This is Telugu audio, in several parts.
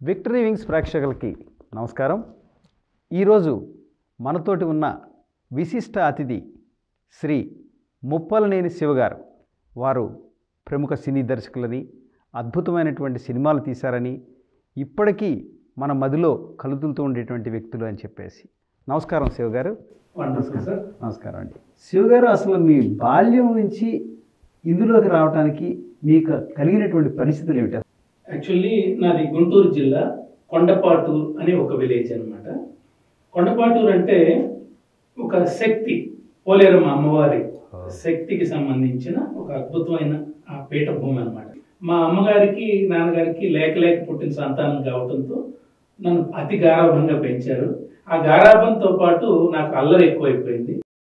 విక్టరీ వింగ్స్ ప్రేక్షకులకి నమస్కారం ఈరోజు మనతోటి ఉన్న విశిష్ట అతిథి శ్రీ ముప్పలనేని శివగారు వారు ప్రముఖ సినీ దర్శకులని అద్భుతమైనటువంటి సినిమాలు తీశారని ఇప్పటికీ మన మదిలో కలుగుతూ ఉండేటువంటి వ్యక్తులు అని చెప్పేసి నమస్కారం శివగారు వండర్ఫుల్ సార్ నమస్కారం అండి శివగారు అసలు మీ బాల్యం నుంచి ఇందులోకి రావడానికి మీకు కలిగినటువంటి పరిస్థితులు ఏమిటి యాక్చువల్లీ నాది గుంటూరు జిల్లా కొండపాటూరు అనే ఒక విలేజ్ అన్నమాట కొండపాటూరు అంటే ఒక శక్తి పోలేరమ్మ అమ్మవారి శక్తికి సంబంధించిన ఒక అద్భుతమైన ఆ పీఠభూమి అన్నమాట మా అమ్మగారికి నాన్నగారికి లేక లేక పుట్టిన సంతానం కావడంతో నన్ను అతి గారాభంగా పెంచారు ఆ గారాభంతో పాటు నాకు అల్లరి ఎక్కువైపోయింది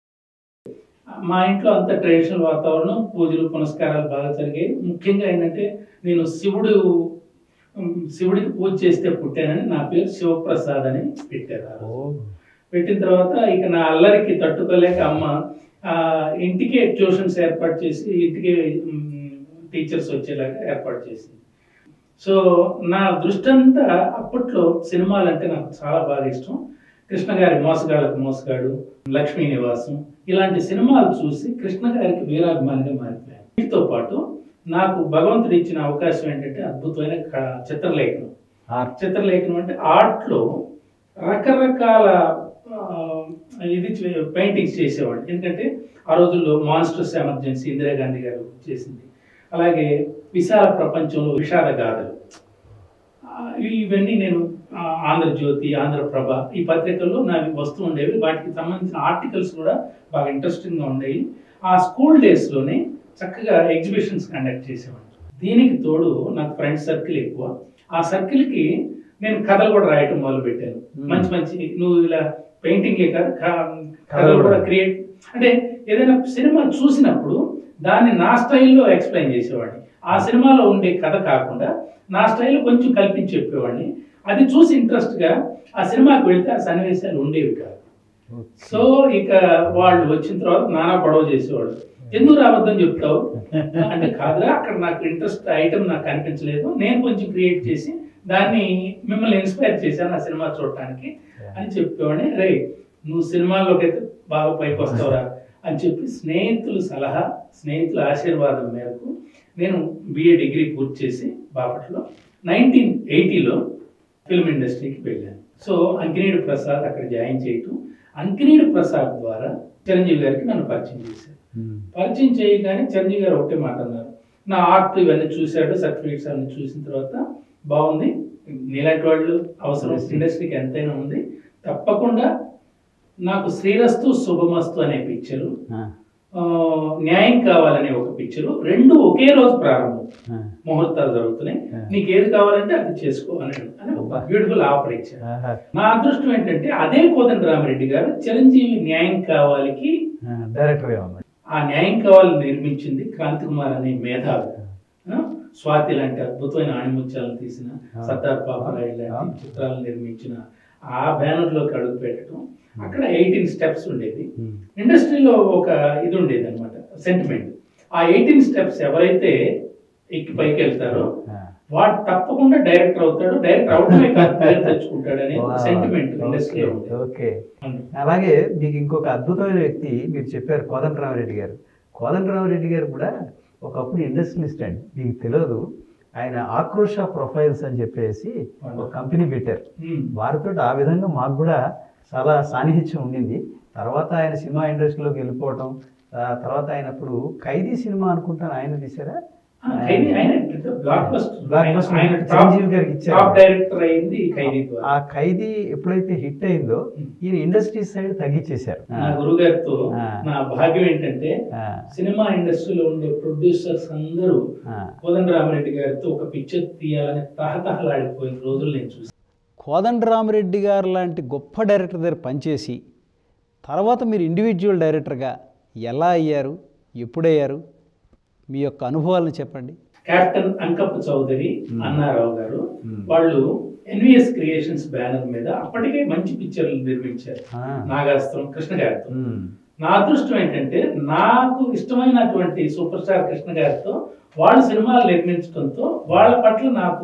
మా ఇంట్లో అంత ట్రెడిషనల్ వాతావరణం పూజలు పునస్కారాలు బాగా జరిగాయి ముఖ్యంగా ఏంటంటే నేను శివుడు ఉమ్, శివుడికి పూజ చేస్తే పుట్టానని నా పేరు శివప్రసాద్ అని పెట్టారు ఆ రోజు. పెట్టిన తర్వాత ఇక నా అల్లరికి తట్టుకోలేక అమ్మ ఆ, ఇంటికే ట్యూషన్స్ ఏర్పాటు చేసి ఇంటికే టీచర్స్ వచ్చేలాగా ఏర్పాటు చేసింది సో నా దృష్టి అంతా అప్పట్లో సినిమాలు అంటే నాకు చాలా బాగా ఇష్టం కృష్ణ గారి మోసగాళ్ళకు మోసగాడు లక్ష్మీ నివాసం ఇలాంటి సినిమాలు చూసి కృష్ణ గారికి వీరాభిమానిగా మారిపోయాను వీటితో పాటు నాకు భగవంతుడు ఇచ్చిన అవకాశం ఏంటంటే అద్భుతమైన క- చిత్రలేఖనం ఆర్ట్ చిత్రలేఖనం అంటే ఆర్ట్లో రకరకాల ఆ, ఇది పెయింటింగ్స్ చేసేవాళ్ళు ఎందుకంటే ఆ రోజుల్లో మాన్స్టర్స్ ఎమర్జెన్సీ ఇందిరాగాంధీ గారు చేసింది అలాగే విశాల ప్రపంచంలో విషాద గాథలు ఆ, ఇవన్నీ నేను ఆ, ఆంధ్రజ్యోతి ఆంధ్రప్రభ ఈ పత్రికల్లో నావి వస్తూ ఉండేవి వాటికి సంబంధించిన ఆర్టికల్స్ కూడా బాగా ఇంట్రెస్టింగ్గా ఉండేవి ఆ స్కూల్ డేస్లోనే చక్కగా ఎగ్జిబిషన్స్ కండక్ట్ చేసేవాడిని దీనికి తోడు నాకు ఫ్రెండ్ సర్కిల్ ఎక్కువ ఆ సర్కిల్కి నేను కథలు కూడా రాయటం మొదలు పెట్టాను Hmm. మంచి మంచి నువ్వు ఇలా పెయింటింగే కాదు క- కథలు కథలు కూడా కూడా. క్రియేట్ అంటే ఏదైనా సినిమా చూసినప్పుడు దాన్ని నా స్టైల్లో ఎక్స్ప్లెయిన్ చేసేవాడిని ఆ సినిమాలో ఉండే కథ కాకుండా నా స్టైల్లో కొంచెం కల్పించి చెప్పేవాడిని అది చూసి ఇంట్రెస్ట్గా ఆ సినిమాకి వెళ్తే ఆ సన్నివేశాలు ఉండేవి కాదు సో ఇక వాళ్ళు వచ్చిన తర్వాత నానా గొడవ చేసేవాళ్ళు ఎందుకు రావద్దని చెప్తావు అంటే కాదురా అక్కడ నాకు ఇంట్రెస్ట్ ఐటమ్ నాకు కనిపించలేదు నేను కొంచెం క్రియేట్ చేసి దాన్ని మిమ్మల్ని ఇన్స్పైర్ చేశాను ఆ సినిమా చూడటానికి అని చెప్పేవాడిని రే నువ్వు సినిమాల్లోకి అయితే బాగా పైకి వస్తావురా అని చెప్పి స్నేహితుల సలహా స్నేహితుల ఆశీర్వాదం మేరకు నేను బిఏ డిగ్రీ పూర్తి చేసి బాపట్లో నైన్టీన్ ఎయిటీలో ఫిల్మ్ ఇండస్ట్రీకి వెళ్ళాను సో అంకినేడు ప్రసాద్ అక్కడ జాయిన్ చేయటం అంకినేడు ప్రసాద్ ద్వారా చిరంజీవి గారికి నన్ను పరిచయం చేశారు పరిచయం చేయగానే చిరంజీవి గారు ఒకటే మాట అన్నారు నా ఆర్ట్ ఇవన్నీ చూశాడు సర్టిఫికేట్స్ అన్ని చూసిన తర్వాత బాగుంది నీలాంటి వాళ్ళు అవసరం ఇండస్ట్రీకి ఎంతైనా ఉంది తప్పకుండా నాకు శ్రీరస్తు శుభమస్తు అనే పిక్చరు న్యాయం కావాలనే ఒక పిక్చరు రెండు ఒకే రోజు ప్రారంభం ముహూర్తాలు జరుగుతున్నాయి నీకు ఏది కావాలంటే అది చేసుకో అని అని ఒక బ్యూటిఫుల్ ఆఫర్ ఇచ్చారు నా అదృష్టం ఏంటంటే అదే కోదండ రామరెడ్డి గారు చిరంజీవి న్యాయం కావాలికి డైరెక్టర్గా ఉన్నాడు ఆ న్యాయం కావాలని నిర్మించింది క్రాంతి కుమార్ అనే మేధావి ఆ, స్వాతి లాంటి అద్భుతమైన ఆణిముత్యాలను తీసిన సర్దార్ పాపరాయ్ లాంటి చిత్రాలను నిర్మించిన ఆ బ్యానర్ లోకి అడుగు పెట్టడం అక్కడ ఎయిటీన్ స్టెప్స్ ఉండేది ఇండస్ట్రీలో ఒక ఇది ఉండేది అనమాట సెంటిమెంట్ ఆ ఎయిటీన్ స్టెప్స్ ఎవరైతే ఎక్కి పైకి వెళ్తారో వాడు తప్పకుండా డైరెక్టర్ అవుతాడు డైరెక్టర్ అవడమే కాదు పేరు తెచ్చుకుంటాడు అనే సెంటిమెంట్ ఇండస్ట్రీలో ఉండేది ఓకే అలాగే మీకు ఇంకొక అద్భుతమైన వ్యక్తి మీరు చెప్పారు కోదండరామరెడ్డి గారు కోదండరామరెడ్డి గారు కూడా ఒకప్పుడు ఇండస్ట్రియలిస్ట్ అండి మీకు తెలియదు ఆయన ఆక్రోష ప్రొఫైల్స్ అని చెప్పేసి ఒక కంపెనీ పెట్టారు ఉమ్. వారితో ఆ విధంగా మాకు కూడా చాలా సాన్నిహిత్యం ఉండింది తర్వాత ఆయన సినిమా ఇండస్ట్రీలోకి వెళ్ళిపోవటం ఆ తర్వాత ఆయన అప్పుడు ఖైదీ సినిమా అనుకుంటాను ఆయన తీసారా ఆ, ఖైదీ ఆయన పెద్ద బ్లాక్ బస్టర్. బ్లాక్ ఆయన- బస్టర్ ఆయన చిరంజీవి గారికి ఇచ్చారు. టాప్ డైరెక్టర్ అయింది ఖైదీ ద్వారా ఆ ఖైదీ ఎప్పుడైతే హిట్ అయిందో ఈయన ఇండస్ట్రీ సైడ్ తగ్గించేశారు నా గురువు గారితో ఆ. నా భాగ్యం ఏంటంటే ఆ, సినిమా ఇండస్ట్రీలో ఉండే ప్రొడ్యూసర్స్ అందరూ ఆ. కోదండరామరెడ్డి గారితో ఒక పిక్చర్ తీయాలని తహతహలాడిపోయిన రోజులు నేను చూసాను కోదండరామరెడ్డి గారు లాంటి గొప్ప డైరెక్టర్ దగ్గర పనిచేసి తర్వాత మీరు ఇండివిజువల్ డైరెక్టర్గా ఎలా అయ్యారు ఎప్పుడయ్యారు మీ యొక్క అనుభవాలను చెప్పండి captain Ankappa Chowdary Hmm. Annarao garu Hmm. వాళ్ళు ఎన్విఎస్ క్రియేషన్స్ బ్యానర్ మీద అప్పటికే మంచి పిక్చర్లు నిర్మించారు ఆ, నాగాస్త్రం కృష్ణ గారితో ఉమ్, నా అదృష్టం ఏంటంటే నాకు ఇష్టమైనటువంటి సూపర్ స్టార్ కృష్ణ గారితో వాళ్ళు సినిమాలు నిర్మించడంతో వాళ్ళ పట్ల నాకు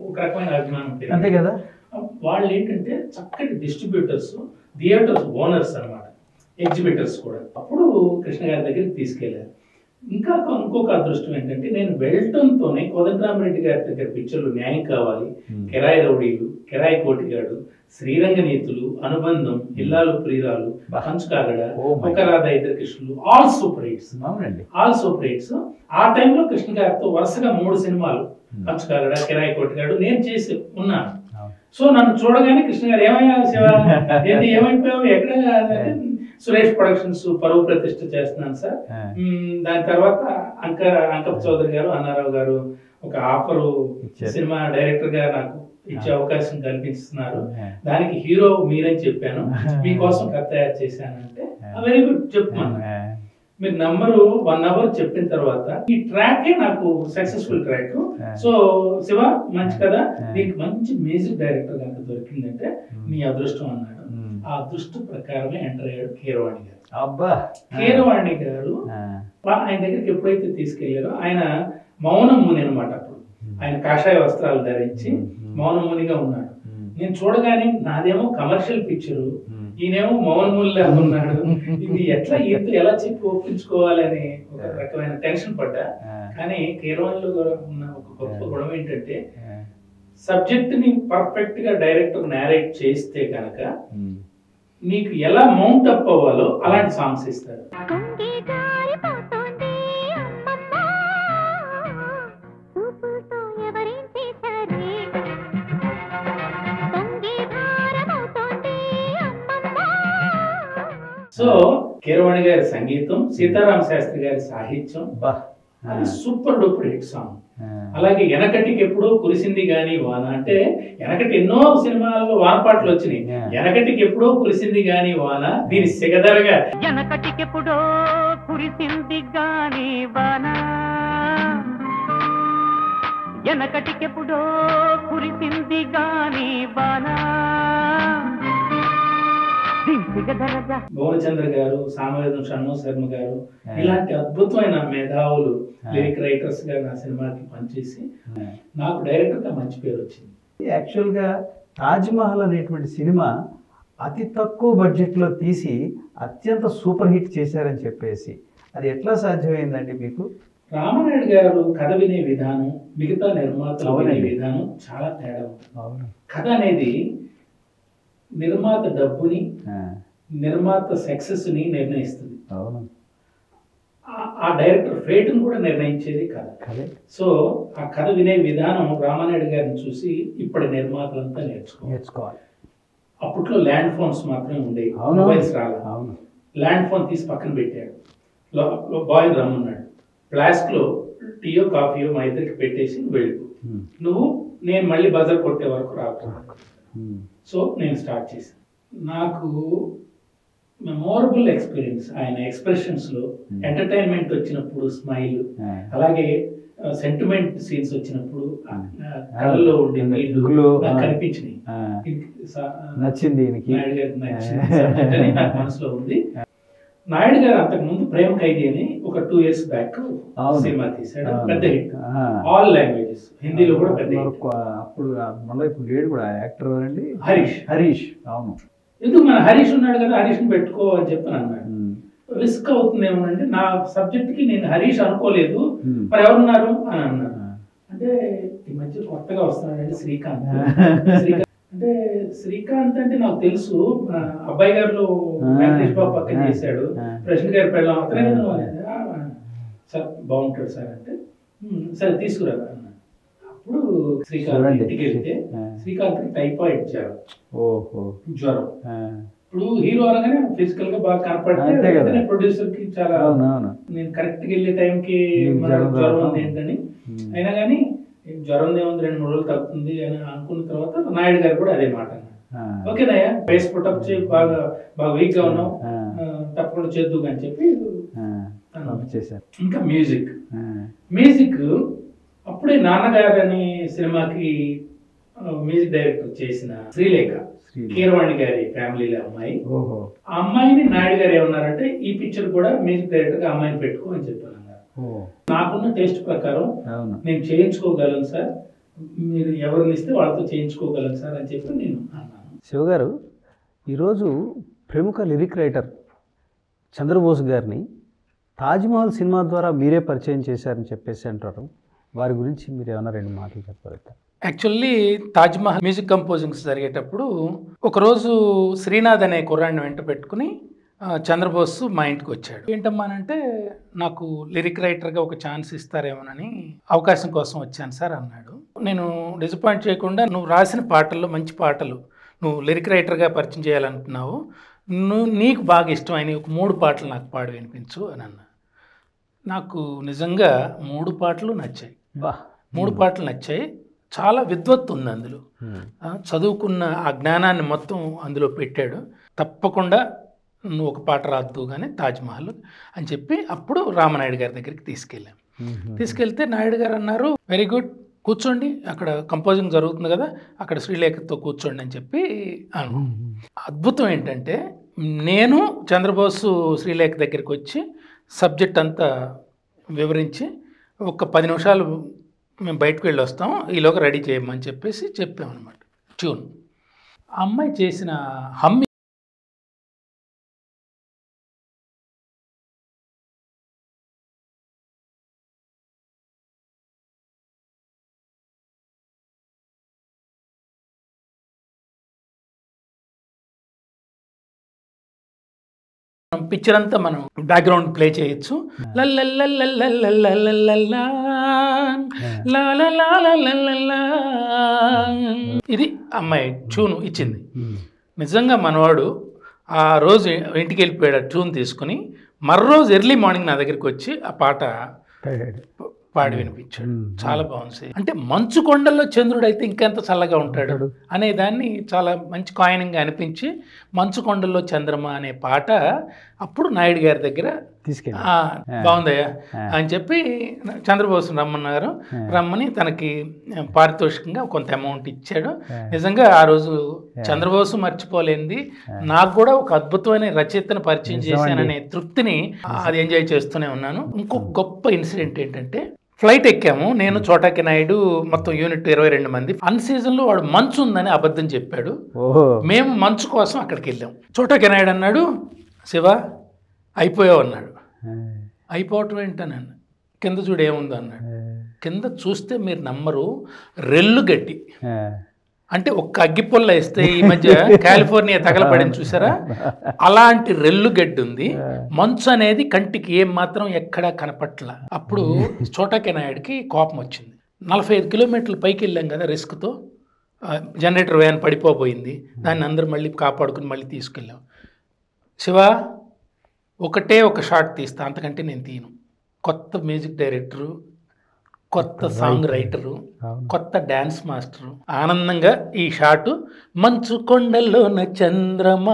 ఒక రకమైన అభిమానం పెరిగింది. అంతే కదా వాళ్ళు ఏంటంటే చక్కటి డిస్ట్రిబ్యూటర్స్ థియేటర్స్ ఓనర్స్ అన్నమాట ఎగ్జిబిటర్స్ కూడా అప్పుడు కృష్ణ గారి దగ్గరికి తీసుకెళ్లారు ఇంకా ఒక- ఇంకొక అదృష్టం ఏంటంటే నేను వెళ్ళటంతోనే కోదండరామరెడ్డి గారి దగ్గర పిక్చర్లు న్యాయం కావాలి Hmm. కెరాయి రౌడీలు కెరాయి కోటిగాడు శ్రీరంగ నీతులు అనుబంధం ఇల్లాలు ప్రియురాలు బా. పంచకాగడ Oh my ఒక రాధ ఇద్దరు కృష్ణులు ఆల్ సూపర్ హిట్స్ అవునండి ఆల్ సూపర్ హిట్స్ ఆ టైంలో కృష్ణ గారితో వరుసగా మూడు సినిమాలు Hmm. పంచకాగడ కిరాయి కొట్టిగాడు నేను చేసి ఉన్నాను అవును. సో నన్ను చూడగానే కృష్ణ గారు ఏమయ్యా శివ ఏంది ఏమైపోయావు ఎక్కడ అంటే, సురేష్ ప్రొడక్షన్స్ పరువు ప్రతిష్ఠ చేస్తున్నాను సార్ ఆ. మ్మ్, దాని తర్వాత అంక అంకప్ చౌదరి గారు అన్నారావు గారు ఒక ఆఫరు ఇచ్చారు. సినిమా డైరెక్టర్ గా నాకు ఇచ్చే అవకాశం కల్పిస్తున్నారు ఆ. దానికి హీరో మీరని చెప్పాను మీకోసం కథ తయారు చేశానంటే వెరీ గుడ్ చెప్పమన్నా ఆ. మీరు నంబరు వన్ అవర్ చెప్పిన తర్వాత ఈ ట్రాకే నాకు successful track Yeah. So Shiva మంచి కదా Yeah. దీనికి మంచి మ్యూజిక్ డైరెక్టర్ కనుక దొరికిందంటే Hmm. నీ అదృష్టం అన్నాడు Hmm. ఆ అదృష్టం ప్రకారమే ఎంటర్ అయ్యాడు కీరవాణి గారు అబ్బా కీరవాణి గారు ఆ. వా- ఆయన దగ్గరికి ఎప్పుడైతే తీసుకెళ్లారో ఆయన మౌనం ముని అనమాట అప్పుడు ఆయన కాషాయ వస్త్రాలు ధరించి Hmm. మౌనం మునిగా ఉన్నాడు Hmm. నేను చూడగానే నాదేమో కమర్షియల్ పిక్చరు Hmm. ఈయనేమో మౌనముల్లా ఉన్నాడు ఇది ఎట్లా ఈయనతో ఎలా చెప్పి ఒప్పించుకోవాలని ఒక రకమైన టెన్షన్ పడ్డా ఆ. కానీ కీరవాణిలో కూడా ఉన్న ఒక గొప్ప గుణం ఏంటంటే ఆ. సబ్జెక్ట్ ని పర్ఫెక్ట్ గా డైరెక్టర్ నేరేట్ చేస్తే కనుక Hmm. నీకు ఎలా మౌంట్ అప్ అవ్వాలో అలాంటి సాంగ్స్ ఇస్తారు కొంగి జారిపోతోంది అమ్మమ్మ చూపుతో ఎవరేం చేశారే కొంగి భారమవుతోంది అమ్మమ్మ సో కీరవాణి గారి సంగీతం సీతారామ శాస్త్రి గారి సాహిత్యం అబ్బా ఆ. అది సూపర్ డూపర్ హిట్ సాంగ్ ఆ. అలాగే వెనకటికి ఎప్పుడో కురిసింది గాని వాన అంటే వెనకటి ఎన్నో సినిమాల్లో వాన పాటలు వచ్చినాయి Yeah. వెనకటికి ఎప్పుడో కురిసింది గాని వాన దీని సిగదరగా వెనకటికెప్పుడో కురిసింది గాని వాన వెనకటికెప్పుడో కురిసింది గాని వాన దింపిగదరగా భువనచంద్ర గారు సామవేదం షణ్ముఖ శర్మ గారు Yeah. ఇలాంటి అద్భుతమైన మేధావులు Yeah. లిరిక్ రైటర్స్ గా నా సినిమాకి పనిచేసి ఆ. నాకు డైరెక్టర్ గా మంచి పేరు వచ్చింది యాక్చువల్గా తాజ్ మహల్ అనేటువంటి సినిమా అతి తక్కువ బడ్జెట్లో తీసి అత్యంత సూపర్ హిట్ చేశారని చెప్పేసి అది ఎట్లా సాధ్యమైందండి మీకు రామనాయుడు గారు కథ వినే విధానం మిగతా నిర్మాతలు వినే అవునండి. విధానం చాలా తేడా ఉంటుంది అవును కథ అనేది నిర్మాత డబ్బుని నిర్మాత సక్సెస్ ని నిర్ణయిస్తుంది అవును ఆ- ఆ డైరెక్టర్ ఫేట్ కూడా నిర్ణయించేది కథ కదే సో ఆ కథ వినే విధానం రామానాయుడు గారిని చూసి ఇప్పటి నిర్మాతలంతా నేర్చుకోవాలి నేర్చుకోవాలి అప్పట్లో ల్యాండ్ ఫోన్స్ మాత్రమే ఉండేవి అవును. మొబైల్స్ రాలా అవును ల్యాండ్ ఫోన్ తీసి పక్కన పెట్టాడు బాయ్ రమ్మన్నాడు ఫ్లాస్క్ లో టీయో కాఫీయో మా ఇద్దరికి పెట్టేసి నువ్వు వెళ్ళిపో ఉమ్. నువ్వు నేను మళ్ళీ బజర్ కొట్టే వరకు రాకు ఉమ్. సో నేను స్టార్ట్ చేశాను నాకు మెమోరబుల్ ఎక్స్పీరియన్స్ ఆయన ఎక్స్ప్రెషన్స్ లో Hmm. ఎంటర్టైన్మెంట్ వచ్చినప్పుడు స్మైల్ ఆ. అలాగే సెంటిమెంట్ సీన్స్ వచ్చినప్పుడు ఆ, Hmm. ఆ కళ్ళల్లో ఉండే Hmm. నీళ్లు గుళ్ళు, నాకు ఆ. కనిపించినాయి ఆ. ఇది సా- నచ్చింది ఈయనకి నాయుడు గారికి నచ్చింది subject అని నాకు మనసులో ఉంది నాయుడు గారు అంతకు ముందు ప్రేమ ఖైదీ అని ఒక టూ ఇయర్స్ బ్యాక్ అవును. సినిమా తీశాడు అవును. పెద్ద హిట్ ఆ. ఆల్ లాంగ్వేజెస్ హిందీలో కూడా పెద్ద మరి హిట్ కొ- అప్పుడు మళ్ళీ ఇప్పుడు లేడు కూడా యాక్టర్ అండి హరీష్. హరీష్ అవును ఎందుకు మన హరీష్ ఉన్నాడు కదా హరీష్ని పెట్టుకో అని చెప్పి అన్నాడు ఉమ్. రిస్క్ అవుతుందేమోనండి నా సబ్జెక్ట్ కి నేను హరీష్ అనుకోలేదు ఉమ్. మరి ఎవరున్నారు అని అన్నాడు ఆ. అంటే ఈ మధ్య కొత్తగా వస్తున్నాడండి శ్రీకాంత్ శ్రీకాంత్ అంటే శ్రీకాంత్ అంటే నాకు తెలుసు మన అబ్బాయి గారు వెంకటేష్ బాబు పక్కన ఆ. చేశాడు ఆ. ప్రెసిడెంట్ గారి పెళ్ళం అతనే కదా నువ్వు అనేది. "ఆ, ఆ, సార్ బాగుంటాడు సార్ అంటే "ఉమ్, సరే తీసుకురా అన్నాడు అప్పుడు శ్రీకాంత్ చూడండి. ఇంటికి వెళ్తే ఆ. శ్రీకాంత్ టైఫాయిడ్ జ్వరం ఓహో జ్వరం ఆ. ఇప్పుడు హీరో అనగానే ఫిజికల్ గా బాగా కనపడితే అంతే కదా. వెంటనే ప్రొడ్యూసర్ కి చాలా అవును అవును నేను కరెక్ట్ గా వెళ్ళే టైంకి నీకు మన జ్వరం జ్వరం రావడం. ఉంది ఏంటని ఉమ్. అయినా కానీ జ్వరం ఏముంది రెండు మూడు రోజులు తగ్గుతుంది అని అనుకున్న తర్వాత నాయుడు గారు కూడా అదే మాట అన్నారు ఆ. ఓకేనయ్యా ఫేస్ పుటప్ చేయి బాగా బాగా వీక్ గా ఉన్నావు ఆ. ఆ, తప్పకుండా చేద్దు అని చెప్పి ఆ. పంపించేశారు ఇంకా మ్యూజిక్ ఆ. మ్యూజిక్ అప్పుడే నాన్నగారు అనే సినిమాకి ఆ, మ్యూజిక్ డైరెక్టర్ చేసిన శ్రీలేఖ శ్రీ కీరవాణి గారి ఫ్యామిలీలో అమ్మాయి ఓహో ఆ అమ్మాయిని నాయుడు గారు ఏమన్నారంటే ఈ పిక్చర్ కూడా మ్యూజిక్ డైరెక్టర్ గా అమ్మాయిని పెట్టుకో అని చెప్పాను అన్నారు ఓ నాకున్న టేస్ట్ ప్రకారం అవును నేను చేయించుకోగలను సార్ మీరు ఎవరిని ఇస్తే వాళ్ళతో చేయించుకోగలరు సార్ అని చెప్పి నేను అన్నాను శివగారు ఈరోజు ప్రముఖ లిరిక్ రైటర్ చంద్రబోస్ గారిని తాజ్మహల్ సినిమా ద్వారా మీరే పరిచయం చేశారని చెప్పేసి అంటారు వారి గురించి మీరు ఏమైనా రెండు మాటలు చెప్పగలుగుతారు యాక్చువల్లీ తాజ్మహల్ మ్యూజిక్ కంపోజింగ్స్ జరిగేటప్పుడు ఒకరోజు శ్రీనాథ్ అనే కుర్రాడిని వెంట పెట్టుకుని ఆ, చంద్రబోస్ మా ఇంటికి వచ్చాడు ఏంటమ్మా అంటే నాకు లిరిక్ రైటర్గా ఒక ఛాన్స్ ఇస్తారేమోనని అవకాశం కోసం వచ్చాను సార్ అన్నాడు నేను డిసప్పాయింట్ చేయకుండా నువ్వు రాసిన పాటల్లో మంచి పాటలు నువ్వు లిరిక్ రైటర్గా పరిచయం చేయాలనుకున్నావు నువ్వు నీకు బాగా ఇష్టమైన ఒక మూడు పాటలు నాకు పాడి వినిపించు అని అన్నా నాకు నిజంగా మూడు పాటలు నచ్చాయి బా మూడు పాటలు నచ్చాయి చాలా విద్వత్తు ఉంది అందులో ఉమ్. ఆ, చదువుకున్న ఆ జ్ఞానాన్ని మొత్తం అందులో పెట్టాడు తప్పకుండా నువ్వు ఒక పాట రాద్దు కానీ తాజ్మహల్ అని చెప్పి అప్పుడు రామనాయుడు గారి దగ్గరికి తీసుకెళ్ళాం ఉమ్. తీసుకెళ్తే నాయుడు గారు అన్నారు వెరీ గుడ్ కూర్చోండి అక్కడ కంపోజింగ్ జరుగుతుంది కదా అక్కడ శ్రీలేఖతో కూర్చోండి అని చెప్పి అను అద్భుతం ఏంటంటే నేను చంద్రబోసు శ్రీలేఖ దగ్గరికి వచ్చి సబ్జెక్ట్ అంతా వివరించి ఒక పది నిమిషాలు మేము బయటకు వెళ్ళి వస్తాం ఈలోగా రెడీ చేయమని చెప్పేసి చెప్పామన్నమాట ట్యూన్ ఆ అమ్మాయి చేసిన హమ్మి పిక్చర్ అంతా మనం బ్యాక్గ్రౌండ్ ప్లే చేయొచ్చు లల్లల్లల్లల్లల్లల్లల్లల్లా, లాలలాలల్లల్లల్లా. ఇది అమ్మాయి ట్యూన్ ఇచ్చింది ఉమ్. నిజంగా మనవాడు ఆ రోజు ఇంటికి వెళ్ళిపోయాడు ఆ ట్యూన్ తీసుకుని మర్రోజు ఎర్లీ మార్నింగ్ నా దగ్గరికి వచ్చి ఆ పాట ప- పాడి వినిపించాడు మ్మ్. చాలా బాగుంది అంటే మంచు కొండల్లో చంద్రుడు అయితే ఇంకెంత చల్లగా ఉంటాడు అనే దాన్ని చాలా మంచి కాయినింగ్ అనిపించి మంచు కొండల్లో చంద్రమ అనే పాట అప్పుడు నాయుడు గారి దగ్గర తీసుకెళ్ళి "ఆ, బాగుందయ్యా ఆ. అని చెప్పి చంద్రబోసు రమ్మన్నారు రమ్మని తనకి పారితోషికంగా కొంత అమౌంట్ ఇచ్చాడు నిజంగా ఆ రోజు చంద్రబోసు మర్చిపోలేంది నాకు కూడా ఒక అద్భుతమైన రచయితను పరిచయం చేశాననే తృప్తిని అది ఎంజాయ్ చేస్తూనే ఉన్నాను ఇంకొక గొప్ప ఇన్సిడెంట్ ఏంటంటే ఫ్లైట్ ఎక్కాము నేను చోటాకి నాయుడు మొత్తం యూనిట్ ఇరవై రెండు మంది అన్ సీజన్లో వాడు మంచు ఉందని అబద్ధం చెప్పాడు ఓహో మేము మంచు కోసం అక్కడికి వెళ్ళాం చోటాకి నాయుడు అన్నాడు శివ అయిపోయావు అన్నాడు ఆ, అయిపోవటం ఏంటన్నాను కింద చూడు ఏముందో అన్నాడు ఆ, కింద చూస్తే మీరు నమ్మరు రెల్లు గడ్డి ఆ. అంటే ఒక్క అగ్గిపుల్ల వేస్తే ఈ మధ్య కాలిఫోర్నియా తగలబడింది చూసారా అలాంటి రెల్లు గడ్డి ఉంది మంచు అనేది కంటికి ఏం మాత్రం ఎక్కడా కనపట్ల అప్పుడు చోటాకే నాయుడికి కోపం వచ్చింది నలభై ఐదు కిలోమీటర్ల పైకి వెళ్ళాం కదా రిస్క్తో జనరేటర్ వ్యాన్ పడిపోబోయింది దాన్ని అందరూ మళ్ళీ కాపాడుకుని మళ్ళీ తీసుకెళ్ళాం శివ ఒకటే ఒక షాట్ తీస్తా అంతకంటే నేను తీయను కొత్త మ్యూజిక్ డైరెక్టరు కొత్త సాంగ్ రైటరు అవును. కొత్త డ్యాన్స్ మాస్టరు ఆనందంగా ఈ షాటు మంచు కొండల్లోన చంద్రమా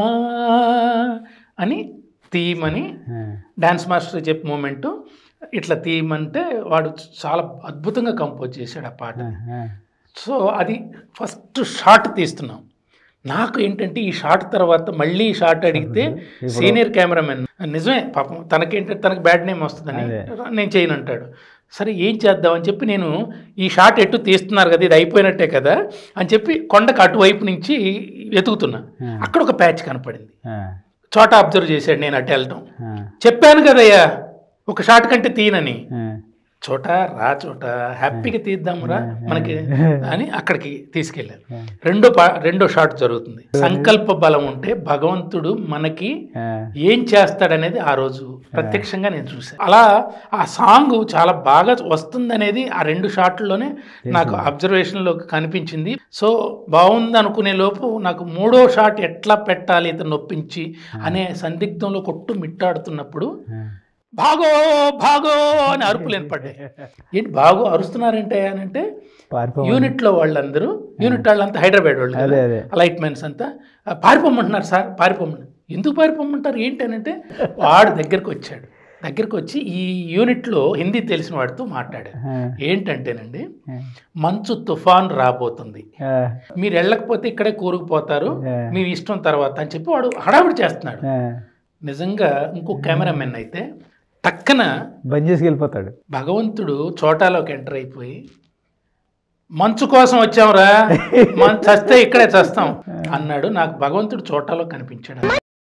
అని తీయమని ఆ, డ్యాన్స్ మాస్టర్ చెప్పే మూమెంటు ఇట్లా తీయమంటే వాడు చాలా అద్భుతంగా కంపోజ్ చేశాడు ఆ పాట ఆ, సో అది ఫస్ట్ షాట్ తీస్తున్నాం నాకు ఏంటంటే ఈ షాట్ తర్వాత మళ్ళీ ఈ షాట్ అడిగితే సీనియర్ కెమెరామెన్ నిజమే పాపం తనకేంటంటే తనకు బ్యాడ్ నేమ్ వస్తుందని అదే. నేను చేయను అంటాడు సరే ఏం చేద్దామని చెప్పి నేను ఈ షాట్ ఎటు తీస్తున్నారు కదా ఇది అయిపోయినట్టే కదా అని చెప్పి కొండకు అటువైపు నుంచి వెతుకుతున్నా ఆ. అక్కడ ఒక ప్యాచ్ కనపడింది ఆ, చోట అబ్జర్వ్ చేశాడు నేను అటు వెళ్ళటం ఆ, చెప్పాను కదయ్యా ఒక షాట్ కంటే తీయనని ఆ. చోట రా చోట హ్యాపీగా తీద్దాంరా మనకి అని అక్కడికి తీసుకెళ్ళారు రెండో పా రెండో షాట్ జరుగుతుంది సంకల్ప బలం ఉంటే భగవంతుడు మనకి ఆ, ఏం చేస్తాడనేది ఆ రోజు ప్రత్యక్షంగా నేను చూశాను అలా ఆ సాంగ్ చాలా బాగా వస్తుందనేది ఆ రెండు షాట్లలోనే నాకు అబ్జర్వేషన్లో కనిపించింది సో బాగుంది అనుకునే లోపు నాకు మూడో షాట్ ఎట్లా పెట్టాలి ఇతను నొప్పించి అనే సందిగ్ధంలో కొట్టు మిట్టాడుతున్నప్పుడు ఆ. భాగో భాగో అని అరుపులు వినపడ్డాయి ఏంటి బాగో అరుస్తున్నారంటే అని అంటే పారిపో యూనిట్లో వాళ్ళందరూ యూనిట్ వాళ్ళంతా హైదరాబాద్ వాళ్ళు అదే, అదే. లైట్ మెన్స్ అంతా "ఆ, పారిపోమంటున్నారు సార్ పారిపోమని ఎందుకు పారిపోమంటారు ఏంటి అని అంటే వాడు దగ్గరికి వచ్చాడు దగ్గరికి వచ్చి ఈ యూనిట్లో హిందీ తెలిసిన వాడితో మాట్లాడాడు ఆ, ఏంటంటేనండి ఆ, మంచు తుఫాన్ రాబోతుంది ఆ, మీరు వెళ్ళకపోతే ఇక్కడే కూరుకుపోతారు ఆ. మీ ఇష్టం తర్వాత అని చెప్పి వాడు హడావిడి చేస్తున్నాడు ఆ. నిజంగా ఇంకో కెమెరామెన్ అయితే టక్కన బంద్ చేసి వెళ్ళిపోతాడు భగవంతుడు చోటాలోకి ఎంటర్ అయిపోయి మంచు కోసం వచ్చాంరా మనం చస్తే ఇక్కడే చస్తాం అన్నాడు నాకు భగవంతుడు చోటాలో కనిపించాడు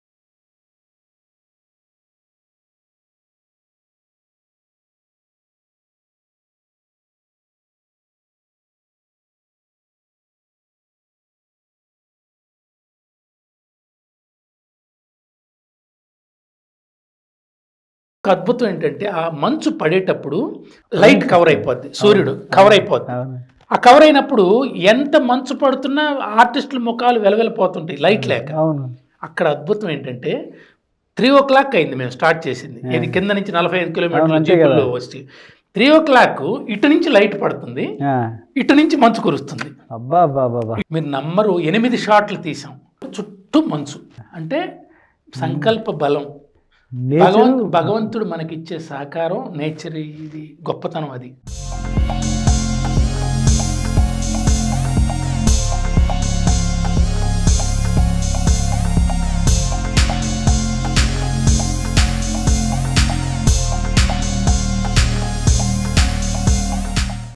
ఒక అద్భుతం ఏంటంటే ఆ మంచు పడేటప్పుడు లైట్ కవర్ అయిపోద్ది సూర్యుడు కవర్ అయిపోద్ది అవును ఆ కవర్ అయినప్పుడు ఎంత మంచు పడుతున్నా ఆర్టిస్టుల ముఖాలు వెలవెలపోతుంటాయి లైట్ లేక అవును అక్కడ అద్భుతం ఏంటంటే త్రీ ఓ క్లాక్ అయింది మేము స్టార్ట్ చేసింది ఇది కింద నుంచి నలభై ఐదు అవును, కిలోమీటర్ల అంతే కదా. జీపుల్లో వచ్చి త్రీ ఓ క్లాక్ ఇటు నుంచి లైట్ పడుతుంది ఆ. ఇటు నుంచి మంచు కురుస్తుంది అబ్బా అబ్బా అబ్బా, అబ్బా మీరు నమ్మరు ఎనిమిది షాట్లు తీసాం చుట్టూ మంచు అంటే సంకల్ప బలం నేచర్ భగవంత్ భగవంతుడు మనకిచ్చే సహకారం నేచర్ ఇది గొప్పతనం అది